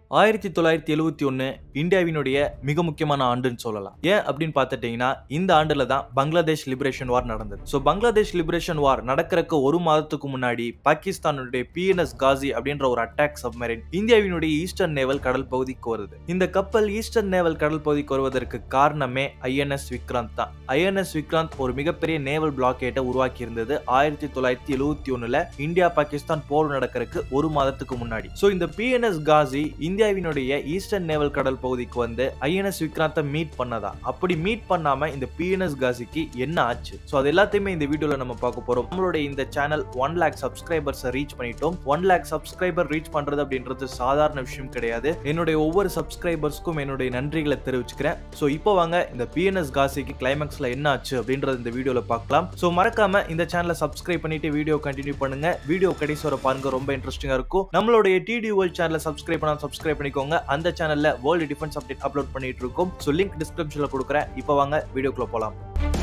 ஆயிரத்தி தொள்ளாயிரத்தி எழுவத்தி ஒன்று இந்தியாவினுடைய மிக முக்கியமான ஆண்டுன்னு சொல்லலாம் ஏன் அப்படின்னு பார்த்துட்டீங்கன்னா இந்த ஆண்டுல தான் பங்களாதேஷ் லிபரேஷன் வார் நடந்தது ஸோ பங்களாதேஷ் லிபரேஷன் வார் நடக்கிறக்கு ஒரு மாதத்துக்கு முன்னாடி பாகிஸ்தானுடைய பிஎன்எஸ் காசி அப்படின்ற ஒரு அட்டாக் சப்மரின் இந்தியாவினுடைய ஈஸ்டர்ன் நேவல் கடல் பகுதிக்கு வருது இந்த கப்பல் ஈஸ்டர்ன் நேவல் கடல் பகுதிக்கு வருவதற்கு காரணமே ஐஎன்எஸ் விக்ராந்த் தான் ஐஎன்எஸ் விக்ராந்த் ஒரு மிகப்பெரிய நேவல் பிளாக்கேட்டை உருவாக்கி இருந்தது ஆயிரத்தி தொள்ளாயிரத்தி எழுவத்தி ஒண்ணுல இந்தியா பாகிஸ்தான் போர் நடக்கிறதுக்கு ஒரு மாதத்துக்கு முன்னாடி ஸோ இந்த பிஎன்எஸ் காசி இந்தியாவினுடைய ஈஸ்டர்ன் நேவல் கடல் பகுதிக்கு வந்து ஐஎன்எஸ் விக்ராந்தை மீட் பண்ணதா அப்படி மீட் பண்ணாம இந்த பிஎன்எஸ் காசிக்கு என்ன ஆச்சு ஸோ அது எல்லாத்தையுமே இந்த வீடியோல நம்ம பார்க்க போறோம் நம்மளுடைய இந்த சேனல் ஒன் லேக் சப்ஸ்கிரைபர்ஸை ரீச் பண்ணிட்டோம் ஒன் லேக் சப்ஸ்கிரைபர் ரீச் பண்றது அப்படின்றது சாதாரண விஷயம் கிடையாது என்னுடைய ஒவ்வொரு சப்ஸ்கிரைபர்ஸ்க்கும் என்னுடைய நன்றிகளை தெரிவிச்சுக்கிறேன் ஸோ இப்போ வாங்க இந்த பிஎன்எஸ் காசிக்கு கிளைமேக்ஸ்ல என்ன ஆச்சு அப்படின்றது இந்த வீடியோல பார்க்கலாம் ஸோ மறக்காம இந்த சேனலை சப்ஸ்கிரைப் பண்ணிட்டு வீடியோ கண்டினியூ பண்ணுங்க வீடியோ கடைசி வரை பாருங்க ரொம்ப இன்ட்ரெஸ்டிங்கா இருக்கும் நம்மளுடைய டிடி வேர்ல்ட் சேனலை சப்ஸ்கிரைப் பண்ணா சப்ஸ்கிரைப் பண்ணிக்கோங்க அந்த சேனல்ல வேர்ல்டு டிஃபென்ஸ் அப்டேட் அப்லோட் பண்ணிட்டு இருக்கோம் ஸோ லிங்க் டிஸ்கிரிப்ஷன்ல கொடுக்குறேன் இப்போ வாங்க வீடியோக்குள்ள போலாம்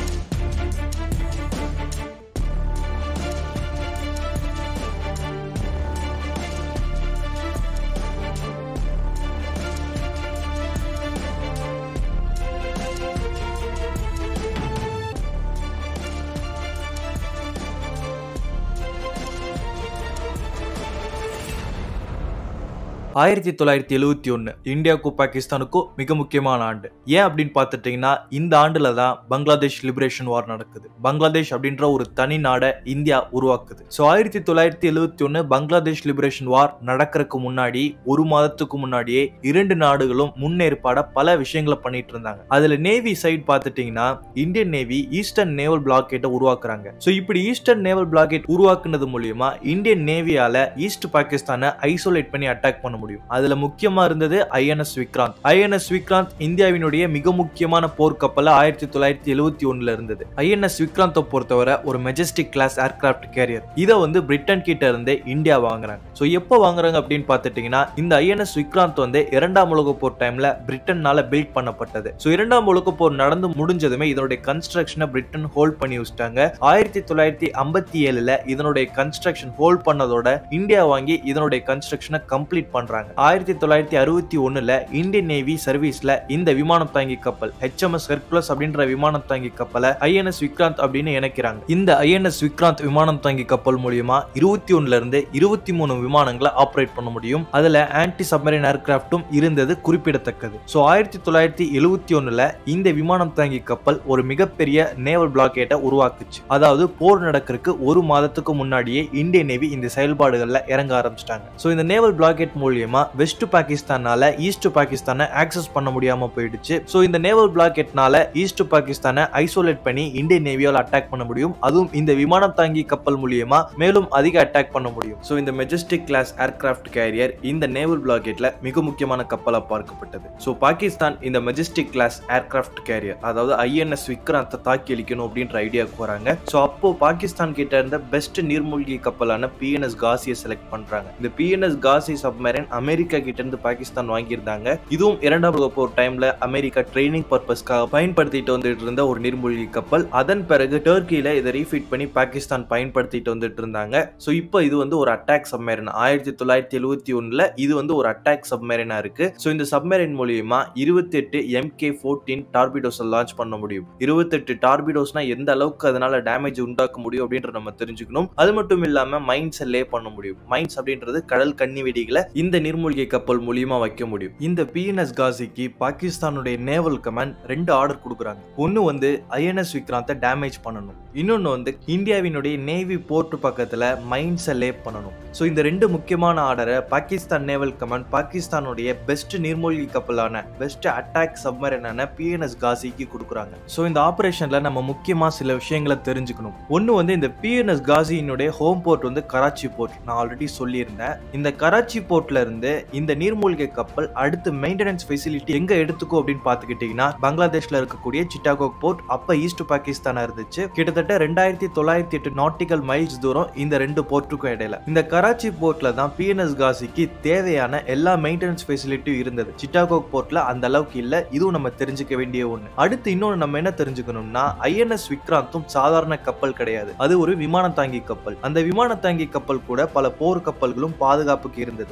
ஆயிரத்தி தொள்ளாயிரத்தி எழுவத்தி ஒன்று இந்தியாவுக்கும் பாகிஸ்தானுக்கும் மிக முக்கியமான ஆண்டு ஏன் அப்படின்னு பார்த்துட்டிங்கன்னா இந்த ஆண்டில் தான் பங்களாதேஷ் லிபரேஷன் வார் நடக்குது பங்களாதேஷ் அப்படின்ற ஒரு தனி நாடை இந்தியா உருவாக்குது ஸோ ஆயிரத்தி தொள்ளாயிரத்தி எழுவத்தி ஒன்று பங்களாதேஷ் லிபரேஷன் வார் நடக்கிறதுக்கு முன்னாடி ஒரு மாதத்துக்கு முன்னாடியே இரண்டு நாடுகளும் முன்னேற்பாட பல விஷயங்களை பண்ணிட்டு இருந்தாங்க அதுல நேவி சைட் பார்த்துட்டிங்கன்னா இந்தியன் நேவி ஈஸ்டர்ன் நேவல் பிளாக்கெட்டை உருவாக்குறாங்க ஸோ இப்படி ஈஸ்டர்ன் நேவல் பிளாக்கெட் உருவாக்குனது மூலியமா இந்தியன் நேவியால ஈஸ்ட் பாகிஸ்தானை ஐசோலேட் பண்ணி அட்டாக் பண்ண முடியும் அதுல முக்கியமா இருந்தது ஐஎன்எஸ் விக்ராந்த் ஐஎன்எஸ் விக்ராந்த் இந்தியாவினுடைய மிக முக்கியமான போர்க்கப்பல் ஆயிரத்தி தொள்ளாயிரத்தி எழுவத்தி ஒண்ணுல இருந்தது ஐஎன்எஸ் விக்ராந்தை பொறுத்தவரை ஒரு மெஜஸ்டிக் கிளாஸ் ஏர்கிராஃப்ட் கேரியர் இதை வந்து பிரிட்டன் கிட்ட இருந்து இந்தியா வாங்குறாங்க ஸோ எப்போ வாங்குறாங்க அப்படின்னு பார்த்துட்டீங்கன்னா இந்த ஐஎன்எஸ் விக்ராந்த் வந்து இரண்டாம் உலக போர் டைம்ல பிரிட்டன்னால பில்ட் பண்ணப்பட்டது ஸோ இரண்டாம் உலக போர் நடந்து முடிஞ்சதுமே இதனுடைய கன்ஸ்ட்ரக்ஷனை பிரிட்டன் ஹோல்ட் பண்ணி வச்சிட்டாங்க ஆயிரத்தி தொள்ளாயிரத்தி ஐம்பத்தி ஏழுல இதனுடைய கன்ஸ்ட்ரக்ஷன் ஹோல்ட் பண்ணதோட இந்தியா வாங்கி இதனுடைய கன்ஸ்ட்ரக்ஷனை கம்ப்ளீட் பண்றாங்க ஆயிரத்தி தொள்ளாயிரத்தி அறுபத்தி ஒண்ணுல இந்தியன் நேவி சர்வீஸ்ல இந்த விமானம் தாங்கி கப்பல் ஹெச்எம்எஸ் ஹெர்குலஸ் அப்படின்ற விமானம் தாங்கி கப்பலை ஐஎன்எஸ் விக்ராந்த் அப்படின்னு இணைக்கிறாங்க இந்த ஐஎன்எஸ் விக்ராந்த் விமானம் தாங்கி கப்பல் மூலியமா இருபத்தி ஒண்ணுல இருந்து இருபத்தி மூணு விமானங்களை ஆப்ரேட் பண்ண முடியும் அதுல ஆன்டி சப்மரின் ஏர்கிராஃப்டும் இருந்தது குறிப்பிடத்தக்கது ஸோ ஆயிரத்தி தொள்ளாயிரத்தி எழுவத்தி ஒண்ணுல இந்த விமானம் தாங்கி கப்பல் ஒரு மிகப்பெரிய நேவல் பிளாக்கேட்டை உருவாக்குச்சு அதாவது போர் நடக்கிறதுக்கு ஒரு மாதத்துக்கு முன்னாடியே இந்தியன் நேவி இந்த செயல்பாடுகள்ல இறங்க ஆரம்பிச்சிட்டாங்க ஸோ இந்த நேவல் பிளாக்கெட் மூலியமா வெஸ்ட் பாகிஸ்தானால ஈஸ்ட் பாகிஸ்தானை ஆக்சஸ் பண்ண முடியாம போயிடுச்சு ஸோ இந்த நேவல் பிளாக்கெட்னால ஈஸ்ட் பாகிஸ்தானை ஐசோலேட் பண்ணி இந்தியன் நேவியால் அட்டாக் பண்ண முடியும் அதுவும் இந்த விமானம் தாங்கி கப்பல் மூலியமா மேலும் அதிக அட்டாக் பண்ண முடியும் ஸோ இந்த மெஜஸ்டிக் கிளாஸ் ஏர்கிராஃப்ட் கேரியர் இந்த நேவல் பிளாக்கெட்ல மிக முக்கியமான கப்பலா பார்க்கப்பட்டது ஸோ பாகிஸ்தான் இந்த மெஜஸ்டிக் கிளாஸ் ஏர்கிராஃப்ட் கேரியர் அதாவது ஐஎன்எஸ் விக்ராந்தை தாக்கி அளிக்கணும் அப்படின்ற ஐடியாவுக்கு வராங்க ஸோ அப்போ பாகிஸ்தான் கிட்ட இருந்த பெஸ்ட் நீர்மூழ்கி கப்பலான பிஎன்எஸ் காசியை செலக்ட் பண்றாங்க இந்த பிஎன்எஸ் காசி சப்மரைன் அமெரிக்கா கிட்ட இருந்து பாகிஸ்தான் வாங்கியிருந்தாங்க இதுவும் இரண்டாம் உலக போர் டைம்ல அமெரிக்கா ட்ரைனிங் பர்பஸ்க்காக பயன்படுத்திட்டு வந்துட்டு இருந்த ஒரு நீர்மூழ்கி கப்பல் அதன் பிறகு டர்க்கியில இதை ரீஃபிட் பண்ணி பாகிஸ்தான் பயன்படுத்திட்டு வந்துட்டு இருந்தாங்க ஸோ இப்போ இது வந்து ஒரு அட்டாக் சப்மரைன் ஆயிரத்தி தொள்ளாயிரத்தி எழுவத்தி ஒண்ணுல இது வந்து ஒரு அட்டாக் சப்மரைனா இருக்கு ஸோ இந்த சப்மரைன் மூலியமா இருபத்தி எட்டு எம்கே ஃபோர்டீன் டார்பிடோஸை லான்ச் பண்ண முடியும் இருபத்தெட்டு டார்பிடோஸ்னா எந்த அளவுக்கு அதனால டேமேஜ் உண்டாக்க முடியும் அப்படின்ற நம்ம தெரிஞ்சுக்கணும் அது மட்டும் இல்லாம மைன்ஸை லே பண்ண முடியும் மைன்ஸ் அப்படின்றது கடல் கன்னி வெடிகளை இந்த நீர்மூழ்கி கப்பல் மூலியமா வைக்க முடியும் இந்த பிஎன்எஸ் காசிக்கு பாகிஸ்தானுடைய நேவல் கமாண்ட் ரெண்டு ஆர்டர் கொடுக்குறாங்க ஒன்னு வந்து ஐஎன்எஸ் விக்ராந்தை டேமேஜ் பண்ணணும் இன்னொன்னு வந்து இந்தியாவினுடைய நேவி போர்ட் பக்கத்துல மைன்ஸை லே பண்ணணும் ஸோ இந்த ரெண்டு முக்கியமான ஆர்டரை பாகிஸ்தான் நேவல் கமாண்ட் பாகிஸ்தானுடைய பெஸ்ட் நீர்மூழ்கி கப்பலான பெஸ்ட் அட்டாக் சப்மரனான பிஎன்எஸ் காசிக்கு கொடுக்குறாங்க ஸோ இந்த ஆபரேஷன்ல நம்ம முக்கியமா சில விஷயங்களை தெரிஞ்சுக்கணும் ஒன்று வந்து இந்த பிஎன்எஸ் காசியினுடைய ஹோம் போர்ட் வந்து கராச்சி போர்ட் நான் ஆல்ரெடி சொல்லியிருந்தேன் இந்த கராச்சி போர்ட்ல இருந்து இந்த நீர்மூழ்கி கப்பல் அடுத்து மெயின்டெனன்ஸ் ஃபெசிலிட்டி எங்க எடுத்துக்கோ அப்படின்னு பார்த்துக்கிட்டீங்கன்னா பங்களாதேஷ்ல இருக்கக்கூடிய சிட்டாகோ போர்ட் அப்ப ஈஸ்ட் பாகிஸ்தானா இருந்துச்சு கிட்டத்தட்ட ரெண்டாயிரத்தி தொள்ளாயிரத்தி எட்டு நாட்டிக்கல் மைல்ஸ் தூரம் இந்த ரெண்டு போர்ட்டுக்கும் இடையில இந்த கராச்சி போர்ட்ல தான் பிஎன்எஸ் காசிக்கு தேவையான எல்லா மெயின்டெனன்ஸ் ஃபெசிலிட்டியும் இருந்தது சிட்டாகோ போர்ட்ல அந்த அளவுக்கு இல்ல இதுவும் நம்ம தெரிஞ்சுக்க வேண்டிய ஒண்ணு அடுத்து இன்னொன்று நம்ம என்ன தெரிஞ்சுக்கணும்னா ஐஎன்எஸ் விக்ராந்தும் சாதாரண கப்பல் கிடையாது அது ஒரு விமானம் தாங்கி கப்பல் அந்த விமான தாங்கி கப்பல் கூட பல போர் கப்பல்களும் பாதுகாப்புக்கு இருந்தது ஆனா அந்த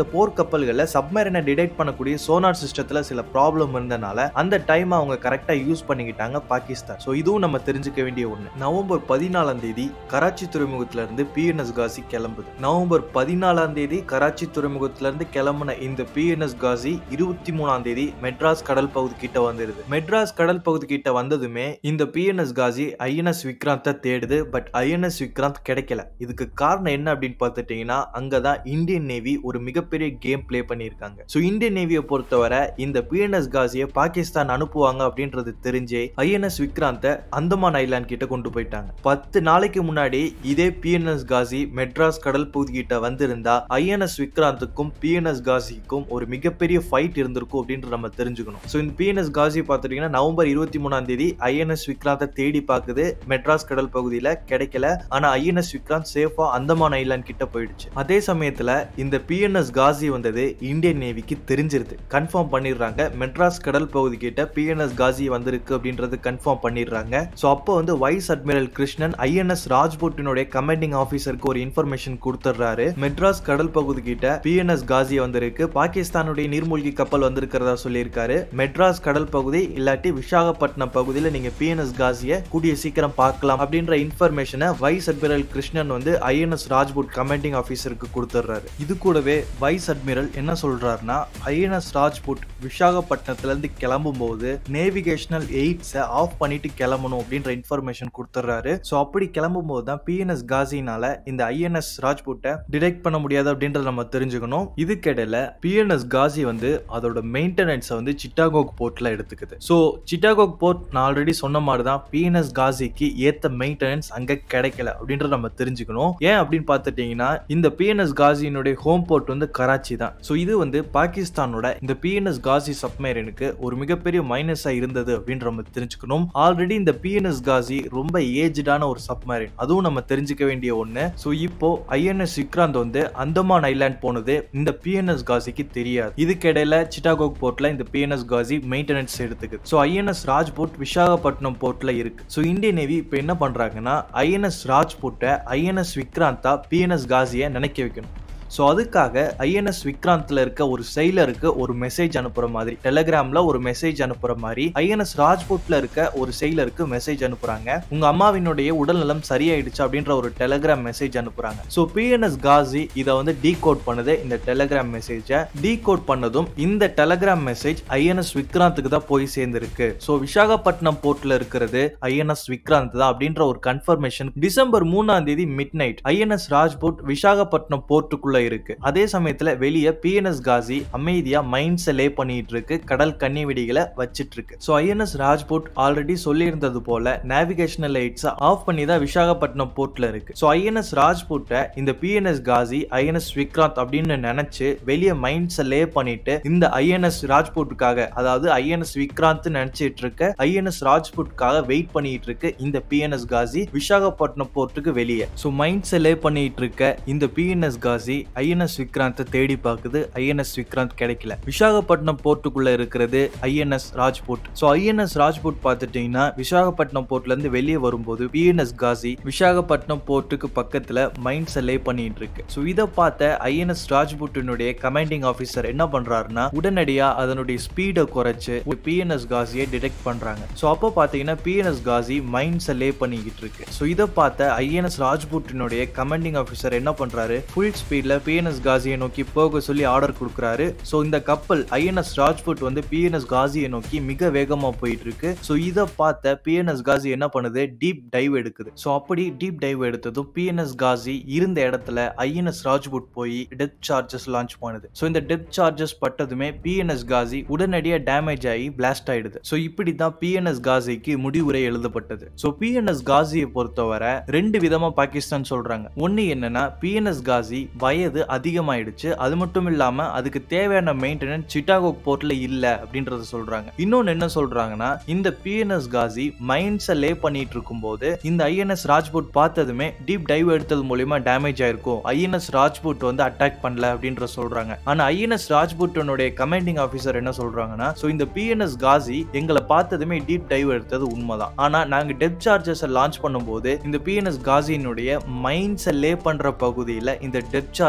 போர் கப்பல்கள்ல சப்மரீனை டிடெக்ட் பண்ணக்கூடிய சோனார் சிஸ்டத்துல சில ப்ராப்ளம் இருந்தனால அந்த டைம் அவங்க கரெக்டா யூஸ் பண்ணிக்கிட்டாங்க பாகிஸ்தான் சோ இதுவும் நம்ம தெரிஞ்சுக்க வேண்டிய ஒண்ணு நவம்பர் பதினாலாம் தேதி கராச்சி துறைமுகத்துல இருந்து பிஎன்எஸ் காசி கிளம்புது நவம்பர் பதினாலாம் தேதி கராச்சி துறைமுகத்துல இருந்து கிளம்புன இந்த பிஎன்எஸ் காசி இருபத்தி மூணாம் தேதி மெட்ராஸ் கடல் பகுதி கிட்ட வந்துருது மெட்ராஸ் கடல் பகுதி கிட்ட வந்ததுமே இந்த பிஎன்எஸ் காசி ஐஎன்எஸ் விக்ராந்த தேடுது பட் ஐஎன்எஸ் விக்ராந்த் கிடைக்கல இதுக்கு காரணம் என்ன அப்படின்னு பார்த்துட்டீங்கன்னா அங்கதான் இந்தியன் நேவி ஒரு மிகப்பெரிய கேம் பிளே பண்ணியிருக்காங்க ஸோ இந்தியன் நேவியை பொறுத்தவரை இந்த பிஎன்எஸ் காசியை பாகிஸ்தான் அனுப்புவாங்க அப்படின்றது தெரிஞ்சே ஐஎன்எஸ் விக்ராந்த அந்தமான் ஐலாண்ட் கிட்ட கொண்டு போயிட்டாங்க பத்து நாளைக்கு முன்னாடி இதே பிஎன்எஸ் காசி மெட்ராஸ் கடல் பகுதி கிட்ட வந்திருந்தா ஐஎன்எஸ் விக்ராந்துக்கும் பிஎன்எஸ் காசிக்கும் ஒரு மிகப்பெரிய ஃபைட் இருந்திருக்கும் அப்படின்றது நம்ம தெரிஞ்சுக்கணும் ஸோ இந்த பிஎன்எஸ் காசி பார்த்துட்டீங்கன்னா நவம்பர் இருபத்தி மூணாம் தேதி ஐஎன்எஸ் விக்ராந்தை தேடி பார்க்குது மெட்ராஸ் கடல் பகுதியில் கிடைக்கல ஆனா ஐஎன்எஸ் விக்ராந்த் சேஃபா அந்தமான் ஐலாண்ட் கிட்ட போயிடுச்சு அதே சமயத்துல இந்த பிஎன்எஸ் காசி வந்தது இந்தியன் நேவிக்கு தெரிஞ்சிருது கன்ஃபார்ம் பண்ணிடுறாங்க மெட்ராஸ் கடல் பகுதி கிட்ட பிஎன்எஸ் காசி வந்திருக்கு அப்படின்றது கன்ஃபார்ம் பண்ணிடுறாங்க ஸோ அப்போ வந்து வைஸ் அட்மிரல் கிருஷ்ணன் ஐஎன்எஸ் ராஜ்போட்டினுடைய கமாண்டிங் ஆஃபீஸருக்கு ஒரு இன்ஃபர்மேஷன் கொடுத்துட்றாரு மெட்ராஸ் கடல் பகுதி கிட்ட பிஎன்எஸ் காசி வந்திருக்கு பாகிஸ்தானுடைய நீர்மூழ்கி கப்பல் வந்திருக்கிறதா சொல்லியிருக்காரு மெட்ராஸ் கடல் பகுதி இல்லாட்டி விசாகப்பட்டினம் பகுதியில் நீங்க பிஎன்எஸ் காசியை கூடிய சீக்கிரம் பார்க்கலாம் அப்படின்ற இன்ஃபர்மேஷனை வைஸ் அட்மிரல் கிருஷ்ணன் வந்து ஐஎன்எஸ் ராஜ்பூட் கமாண்டிங் ஆஃபீஸருக்கு கொடுத்துட்றாரு இது கூடவே வைஸ் அட்மிரல் என்ன சொல்றாருன்னா ஐஎன்எஸ் ராஜ்பூட் விசாகப்பட்டினத்துல இருந்து கிளம்பும் போது நேவிகேஷனல் எய்ட்ஸை ஆஃப் பண்ணிட்டு கிளம்பணும் அப்படின்ற இன்ஃபர்மேஷன் கொடுத்துட்றாரு ஸோ அப்படி கிளம்பும் போது தான் பிஎன்எஸ் காசினால இந்த ஐஎன்எஸ் ராஜ்பூட்டை டிடெக்ட் பண்ண முடியாது அப்படின்றத நம்ம தெரிஞ்சுக்கணும் இதுக்கிடையில பிஎன்எஸ் காசி வந்து அதோட மெயின்டெனன்ஸை வந்து சிட்டாகோக் போர்ட்ல எடுத்துக்குது ஸோ சிட்டாகோக் போர்ட் நான் ஆல்ரெடி சொன்ன மாதிரி தான் பிஎன்எஸ் காசிக்கு ஏத்த மெயின்டெனன்ஸ் அங்க கிடைக்கல அப்படின்றத நம்ம தெரிஞ்சுக்கணும் ஏன் அப்படின்னு பார்த்துட்டீங்கன்னா இந்த பிஎன்எஸ் காசியினுடைய ஹோம் போர்ட் வந்து கராச்சி தான் ஸோ இது வந்து பாகிஸ்தானோட இந்த பிஎன்எஸ் காசி சப்மேரனுக்கு ஒரு மிகப்பெரிய மைனஸா இருந்தது அப்படின்ற நம்ம தெரிஞ்சுக்கணும் ஆல்ரெடி இந்த பிஎன்எஸ் காசி ரொம்ப ஏஜ்டான ஒரு சப்மேரின் அதுவும் நம்ம தெரிஞ்சுக்க வேண்டிய ஒண்ணு ஸோ இப்போ ஐஎன்எஸ் விக்ராந்த் வந்து அந்தமான் ஐலாண்ட் போனது இந்த பிஎன்எஸ் காசிக்கு தெரியாது இதுக்கிடையில சிட்டாகோக் போர்ட்ல இந்த பிஎன்எஸ் காசி மெயின்டெனன்ஸ் எடுத்துக்குது ஸோ ஐஎன்எஸ் ராஜ்போர்ட் விசாகப்பட்டினம் போர்ட்ல இருக்கு ஸோ இந்தியன் நேவி இப்போ என்ன பண்றாங்கன்னா ஐஎன்எஸ் ராஜ்போர்ட்டை ஐஎன்எஸ் விக்ராந்தா பிஎன்எஸ் காசியை நினைக்க வைக்கணும் ஸோ அதுக்காக ஐஎன்எஸ் விக்ராந்த்ல இருக்க ஒரு செயலருக்கு ஒரு மெசேஜ் அனுப்புற மாதிரி டெலிகிராம்ல ஒரு மெசேஜ் அனுப்புற மாதிரி ஐஎன்எஸ் ராஜ்போர்ட்ல இருக்க ஒரு செயலருக்கு மெசேஜ் அனுப்புறாங்க உங்க அம்மாவினுடைய உடல்நலம் சரியாயிடுச்சு அப்படின்ற ஒரு டெலிகிராம் மெசேஜ் அனுப்புறாங்க ஸோ பிஎன்எஸ் காசி இதை வந்து டீகோட் பண்ணுது இந்த டெலிகிராம் மெசேஜை டீகோட் பண்ணதும் இந்த டெலிகிராம் மெசேஜ் ஐஎன்எஸ் விக்ராந்துக்கு தான் போய் சேர்ந்திருக்கு ஸோ விசாகப்பட்டினம் போர்ட்ல இருக்கிறது ஐஎன்எஸ் விக்ராந்த் தான் அப்படின்ற ஒரு கன்ஃபர்மேஷன் டிசம்பர் மூணாம் தேதி midnight INS Rajput Visakhapatnam போர்ட்டுக்குள்ள இருக்கு அதே சமயத்துல வெளியே பிஎன்எஸ் காசி அமைதியா மைண்ட்ஸை லே பண்ணிட்டு இருக்கு கடல் கன்னி வெடிகளை வச்சிட்டு இருக்கு ஸோ ஐஎன்எஸ் ராஜ்போர்ட் ஆல்ரெடி சொல்லியிருந்தது போல நேவிகேஷனல் லைட்ஸை ஆஃப் பண்ணி தான் விசாகப்பட்டினம் போர்ட்ல இருக்கு ஸோ ஐஎன்எஸ் ராஜ்போர்ட்டை இந்த பிஎன்எஸ் காசி ஐஎன்எஸ் விக்ராந்த் அப்படின்னு நினைச்சு வெளியே மைண்ட்ஸை லே பண்ணிட்டு இந்த ஐஎன்எஸ் ராஜ்போர்ட்டுக்காக அதாவது ஐஎன்எஸ் விக்ராந்த் நினைச்சிட்டு இருக்க ஐஎன்எஸ் ராஜ்போர்ட்டுக்காக வெயிட் பண்ணிட்டு இருக்கு இந்த பிஎன்எஸ் காசி விசாகப்பட்டினம் போர்ட்டுக்கு வெளியே ஸோ மைண்ட்ஸை லே பண்ணிட்டு இருக்க இந்த பிஎன்எஸ் காசி ஐஎன்எஸ் விக்ராந்த் தேடி பார்க்குது ஐஎன்எஸ் விக்ராந்த் கிடைக்கல விசாகப்பட்டினம் போர்ட்டுக்குள்ள இருக்கிறது INS Rajput so INS Rajput பார்த்துட்டீங்கன்னா விசாகப்பட்டினம் போர்ட்ல இருந்து வெளியே வரும்போது பிஎன்எஸ் காசி விசாகப்பட்டினம் போர்ட்டுக்கு பக்கத்துல மைண்ட்ஸை லே பண்ணிட்டு இருக்கு ஸோ இதை பார்த்த ஐஎன்எஸ் ராஜ்போர்ட்டினுடைய கமாண்டிங் ஆஃபீஸர் என்ன பண்றாருன்னா உடனடியா அதனுடைய ஸ்பீடை குறைச்சு பிஎன்எஸ் காசியை டிடெக்ட் பண்றாங்க ஸோ அப்போ பார்த்தீங்கன்னா பிஎன்எஸ் காசி மைண்ட்ஸை லே பண்ணிக்கிட்டு இருக்கு ஸோ இதை பார்த்த ஐஎன்எஸ் ராஜ்பூட்டினுடைய கமாண்டிங் ஆஃபீஸர் என்ன பண்றாரு ஃபுல் ஸ்பீட்ல பிஎன்எஸ் காசியை நோக்கி போக சொல்லி ஆர்டர் கொடுக்குறாரு ஸோ இந்த கப்பல் ஐஎன்எஸ் ராஜ்பூட் வந்து பிஎன்எஸ் காசியை நோக்கி மிக வேகமா போயிட்டு இருக்கு ஸோ இதை பார்த்த பிஎன்எஸ் காசி என்ன பண்ணுது டீப் டைவ் எடுக்குது ஸோ அப்படி டீப் டைவ் எடுத்ததும் பிஎன்எஸ் காசி இருந்த இடத்துல ஐஎன்எஸ் ராஜ்பூட் போய் டெப்த் சார்ஜஸ் லான்ச் பண்ணுது ஸோ இந்த டெப்த் சார்ஜஸ் பட்டதுமே பிஎன்எஸ் காசி உடனடியாக டேமேஜ் ஆகி பிளாஸ்ட் ஆயிடுது ஸோ இப்படி தான் பிஎன்எஸ் காசிக்கு முடிவுரை எழுதப்பட்டது ஸோ பிஎன்எஸ் காசியை பொறுத்தவரை ரெண்டு விதமா பாகிஸ்தான் சொல்றாங்க ஒன்னு என்னன்னா பிஎன்எஸ் காசி வயது அதிகமாயிடுச்சு அது மட்டும் இல்லாம அதுக்கு தேவையான மெயின்டெனன்ஸ் சிட்டாகோ போர்ட்ல இல்ல அப்படின்றத சொல்றாங்க இன்னொன்னு என்ன சொல்றாங்கன்னா இந்த பிஎன்எஸ் காசி மைண்ட்ஸை லே பண்ணிட்டு இருக்கும்போது இந்த ஐஎன்எஸ் ராஜ்பூட் பார்த்ததுமே டீப் டைவ் எடுத்தது மூலியமா டேமேஜ் ஆயிருக்கும் ஐஎன்எஸ் ராஜ்பூட் வந்து அட்டாக் பண்ணல அப்படின்ற சொல்றாங்க ஆனா ஐஎன்எஸ் ராஜ்பூட்டனுடைய கமாண்டிங் ஆஃபீஸர் என்ன சொல்றாங்கன்னா ஸோ இந்த பிஎன்எஸ் காசி எங்களை பார்த்ததுமே டீப் டைவ் எடுத்தது உண்மைதான் ஆனா நாங்க டெப் சார்ஜஸ் லான்ச் பண்ணும்போது இந்த பிஎன்எஸ் காசியினுடைய மைண்ட்ஸை லே பண்ற பகுதியில் இந்த டெப் சார்ஜ்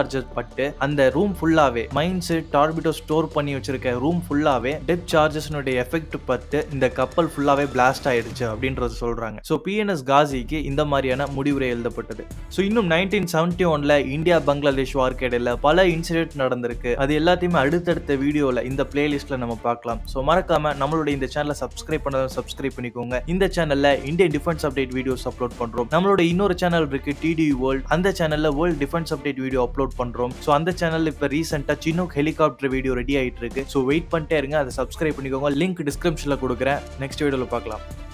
சார்ஜர் பட்டு அந்த ரூம் ஃபுல்லாவே மைன்ஸ் டார்பிடோ ஸ்டோர் பண்ணி வச்சிருக்க ரூம் ஃபுல்லாவே டெப் சார்ஜஸ்னுடைய எஃபெக்ட் பட்டு இந்த கப்பல் ஃபுல்லாவே பிளாஸ்ட் ஆயிடுச்சு அப்படின்றது சொல்றாங்க ஸோ பிஎன்எஸ் காசிக்கு இந்த மாதிரியான முடிவுரை எழுதப்பட்டது ஸோ இன்னும் நைன்டீன் செவன்டி ஒன்ல இந்தியா பங்களாதேஷ் வார்க்கு இடையில பல இன்சிடென்ட் நடந்திருக்கு அது எல்லாத்தையுமே அடுத்தடுத்த வீடியோல இந்த பிளேலிஸ்ட்ல நம்ம பார்க்கலாம் ஸோ மறக்காம நம்மளுடைய இந்த சேனலை சப்ஸ்கிரைப் பண்ணாலும் சப்ஸ்கிரைப் பண்ணிக்கோங்க இந்த சேனல்ல Indian defence update videos upload பண்றோம் நம்மளோட இன்னொரு சேனல் இருக்கு டிடி வேர்ல்ட் அந்த சேனல்ல world defence update video upload பண்றோம் ஸோ அந்த சேனல்ல இப்போ ரீசெண்டா சின்னோக் ஹெலிகாப்டர் வீடியோ ரெடி ஆயிட்டு இருக்கு ஸோ வெயிட் பண்ணிட்டே இருங்க அதை சப்ஸ்கிரைப் பண்ணிக்கோங்க லிங்க் டிஸ்கிரிப்ஷன்ல கொடுக்குறேன் நெக்ஸ்ட் வீடியோல பார்க்கலாம்